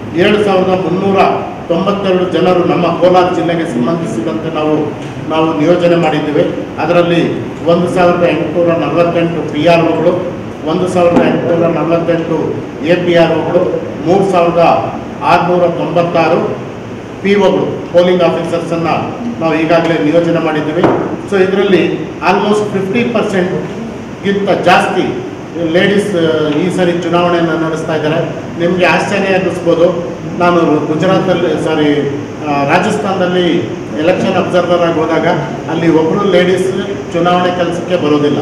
ಏಳು ಸಾವಿರದ ಮುನ್ನೂರ ತೊಂಬತ್ತೆರಡು ಜನರು ನಮ್ಮ ಕೋಲಾರ ಜಿಲ್ಲೆಗೆ ಸಂಬಂಧಿಸಿದಂತೆ ನಾವು ನಾವು ನಿಯೋಜನೆ ಮಾಡಿದ್ದೇವೆ ಅದರಲ್ಲಿ ಒಂದು ಸಾವಿರದ ಎಂಟುನೂರ ನಲವತ್ತೆಂಟು ಪಿ ಆರ್ ಒಗಳು ಒಂದು ಸಾವಿರದ ಎಂಟುನೂರ ನಲವತ್ತೆಂಟು ಎ ಪಿ ಆರ್ ಒಗಳು ಮೂರು ಸಾವಿರದ ಆರುನೂರ ತೊಂಬತ್ತಾರು ಪಿ ಒಗಳು ಪೋಲಿಂಗ್ ಆಫೀಸರ್ಸನ್ನು ನಾವು ಈಗಾಗಲೇ ನಿಯೋಜನೆ ಮಾಡಿದ್ದೀವಿ ಸೊ ಇದರಲ್ಲಿ ಆಲ್ಮೋಸ್ಟ್ ಫಿಫ್ಟಿ ಪರ್ಸೆಂಟ್ಗಿಂತ ಜಾಸ್ತಿ ಲೇಡೀಸ್ ಈ ಸರಿ ಚುನಾವಣೆಯನ್ನು ನಡೆಸ್ತಾ ಇದ್ದಾರೆ ನಿಮಗೆ ಆಶ್ಚರ್ಯ ಅನ್ನಿಸ್ಬೋದು ನಾನು ಗುಜರಾತಲ್ಲಿ ಸಾರಿ ರಾಜಸ್ಥಾನದಲ್ಲಿ ಎಲೆಕ್ಷನ್ ಅಬ್ಸರ್ವರ್ ಆಗಿ ಹೋದಾಗ ಅಲ್ಲಿ ಒಬ್ಬರು ಲೇಡೀಸ್ ಚುನಾವಣೆ ಕೆಲಸಕ್ಕೆ ಬರೋದಿಲ್ಲ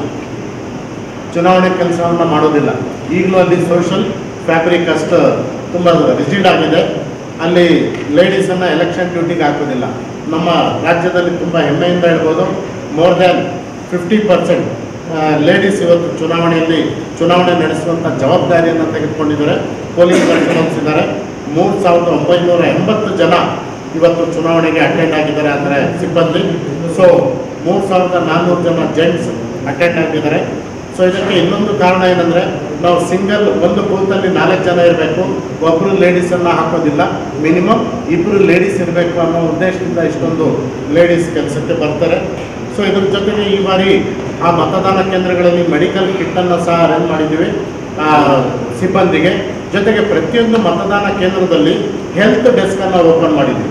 ಚುನಾವಣೆ ಕೆಲಸವನ್ನು ಮಾಡೋದಿಲ್ಲ ಈಗಲೂ ಅಲ್ಲಿ ಸೋಷಲ್ ಫ್ಯಾಬ್ರಿಕ್ ಅಷ್ಟು ತುಂಬ ರಿಜಿಡ್ ಆಗಿದೆ ಅಲ್ಲಿ ಲೇಡೀಸನ್ನು ಎಲೆಕ್ಷನ್ ಡ್ಯೂಟಿಗೆ ಹಾಕೋದಿಲ್ಲ ನಮ್ಮ ರಾಜ್ಯದಲ್ಲಿ ತುಂಬ ಹೆಮ್ಮೆಯಿಂದ ಹೇಳ್ಬೋದು more than fifty percent ladies ಇವತ್ತು ಚುನಾವಣೆಯಲ್ಲಿ ಚುನಾವಣೆ ನಡೆಸುವಂಥ ಜವಾಬ್ದಾರಿಯನ್ನು ತೆಗೆದುಕೊಂಡಿದ್ದಾರೆ ಪೊಲೀಸ್ ಪರ್ಸನಲ್ಸ್ ಇದ್ದಾರೆ ಮೂರು ಸಾವಿರದ ಒಂಬೈನೂರ ಎಂಬತ್ತು ಜನ ಇವತ್ತು ಚುನಾವಣೆಗೆ ಅಟೆಂಡ್ ಆಗಿದ್ದಾರೆ ಅಂದರೆ ಸಿಬ್ಬಂದಿ ಸೊ ಮೂರು ಸಾವಿರದ ನಾನ್ನೂರು ಜನ ಜೆಂಟ್ಸ್ ಅಟೆಂಡ್ ಆಗಿದ್ದಾರೆ ಸೊ ಇದಕ್ಕೆ ಇನ್ನೊಂದು ಕಾರಣ ಏನಂದರೆ ನಾವು ಸಿಂಗಲ್ ಒಂದು ಬೂತಲ್ಲಿ ನಾಲ್ಕು ಜನ ಇರಬೇಕು ಒಬ್ಬರು ಲೇಡೀಸನ್ನು ಹಾಕೋದಿಲ್ಲ ಮಿನಿಮಮ್ ಇಬ್ಬರು ಲೇಡೀಸ್ ಇರಬೇಕು ಅನ್ನೋ ಉದ್ದೇಶದಿಂದ ಇಷ್ಟೊಂದು ಲೇಡೀಸ್ ಕೆಲಸಕ್ಕೆ ಬರ್ತಾರೆ ಸೊ ಇದ್ರ ಜೊತೆಗೆ ಈ ಬಾರಿ ಆ ಮತದಾನ ಕೇಂದ್ರಗಳಲ್ಲಿ ಮೆಡಿಕಲ್ ಕಿಟ್ಟನ್ನು ಸಹ ಅರೇಂಜ್ ಮಾಡಿದ್ದೀವಿ ಆ, ಸಿಬ್ಬಂದಿಗೆ ಜೊತೆಗೆ ಪ್ರತಿಯೊಂದು ಮತದಾನ ಕೇಂದ್ರದಲ್ಲಿ ಹೆಲ್ತ್ ಡೆಸ್ಕನ್ನು ಓಪನ್ ಮಾಡಿದ್ದೀವಿ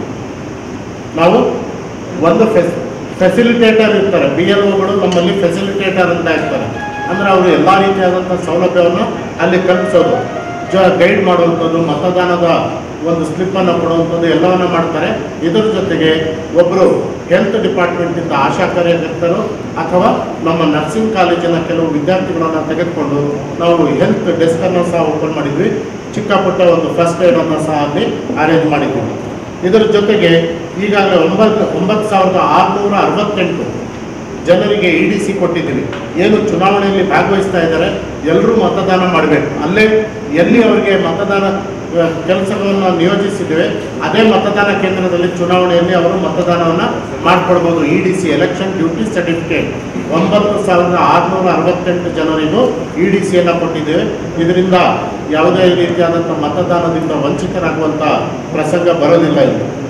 ನಾವು ಒಂದು ಫೆಸ್ ಫೆಸಿಲಿಟೇಟರ್ ಇರ್ತಾರೆ ಬಿ ಎಲ್ ಒಗಳು ನಮ್ಮಲ್ಲಿ ಫೆಸಿಲಿಟೇಟರ್ ಅಂತ ಇರ್ತಾರೆ ಅಂದರೆ ಅವರು ಎಲ್ಲ ರೀತಿಯಾದಂಥ ಸೌಲಭ್ಯವನ್ನು ಅಲ್ಲಿ ಕಲ್ಪಿಸೋದು ಜ ಗೈಡ್ ಮಾಡುವಂಥದ್ದು ಮತದಾನದ ಒಂದು ಸ್ಲಿಪ್ಪನ್ನು ಕೊಡುವಂಥದ್ದು ಎಲ್ಲವನ್ನು ಮಾಡ್ತಾರೆ ಇದರ ಜೊತೆಗೆ ಒಬ್ಬರು ಹೆಲ್ತ್ ಡಿಪಾರ್ಟ್ಮೆಂಟಿಂದ ಆಶಾ ಕಾರ್ಯಕರ್ತರು ಅಥವಾ ನಮ್ಮ ನರ್ಸಿಂಗ್ ಕಾಲೇಜಿನ ಕೆಲವು ವಿದ್ಯಾರ್ಥಿಗಳನ್ನು ತೆಗೆದುಕೊಂಡು ನಾವು ಹೆಲ್ತ್ ಡೆಸ್ಕನ್ನು ಸಹ ಓಪನ್ ಮಾಡಿದ್ವಿ ಚಿಕ್ಕ ಪುಟ್ಟ ಒಂದು ಫಸ್ಟ್ ಏಡನ್ನು ಸಹ ಅಲ್ಲಿ ಅರೇಂಜ್ ಮಾಡಿದ್ದೀವಿ ಇದರ ಜೊತೆಗೆ ಈಗಾಗಲೇ ಒಂಬತ್ತು ಒಂಬತ್ತು ಸಾವಿರದ ಆರುನೂರ ಅರವತ್ತೆಂಟು ಜನರಿಗೆ ಇ ಡಿ ಸಿ ಕೊಟ್ಟಿದ್ದೀವಿ ಏನು ಚುನಾವಣೆಯಲ್ಲಿ ಭಾಗವಹಿಸ್ತಾ ಇದ್ದಾರೆ ಎಲ್ಲರೂ ಮತದಾನ ಮಾಡಬೇಕು ಅಲ್ಲೇ ಎಲ್ಲಿ ಅವರಿಗೆ ಮತದಾನ ಕೆಲಸಗಳನ್ನು ನಿಯೋಜಿಸಿದ್ದೇವೆ ಅದೇ ಮತದಾನ ಕೇಂದ್ರದಲ್ಲಿ ಚುನಾವಣೆಯಲ್ಲಿ ಅವರು ಮತದಾನವನ್ನು ಮಾಡಿಕೊಡ್ಬೋದು E D C election duty certificate ಒಂಬತ್ತು ಸಾವಿರದ ಆರುನೂರ ಅರವತ್ತೆಂಟು ಜನರಿಗೂ ಇ ಡಿ ಸಿಯನ್ನು ಕೊಟ್ಟಿದ್ದೇವೆ ಇದರಿಂದ ಯಾವುದೇ ರೀತಿಯಾದಂಥ ಮತದಾನದಿಂದ ವಂಚಿತರಾಗುವಂಥ ಪ್ರಸಂಗ ಬರೋದಿಲ್ಲ ಇಲ್ಲಿ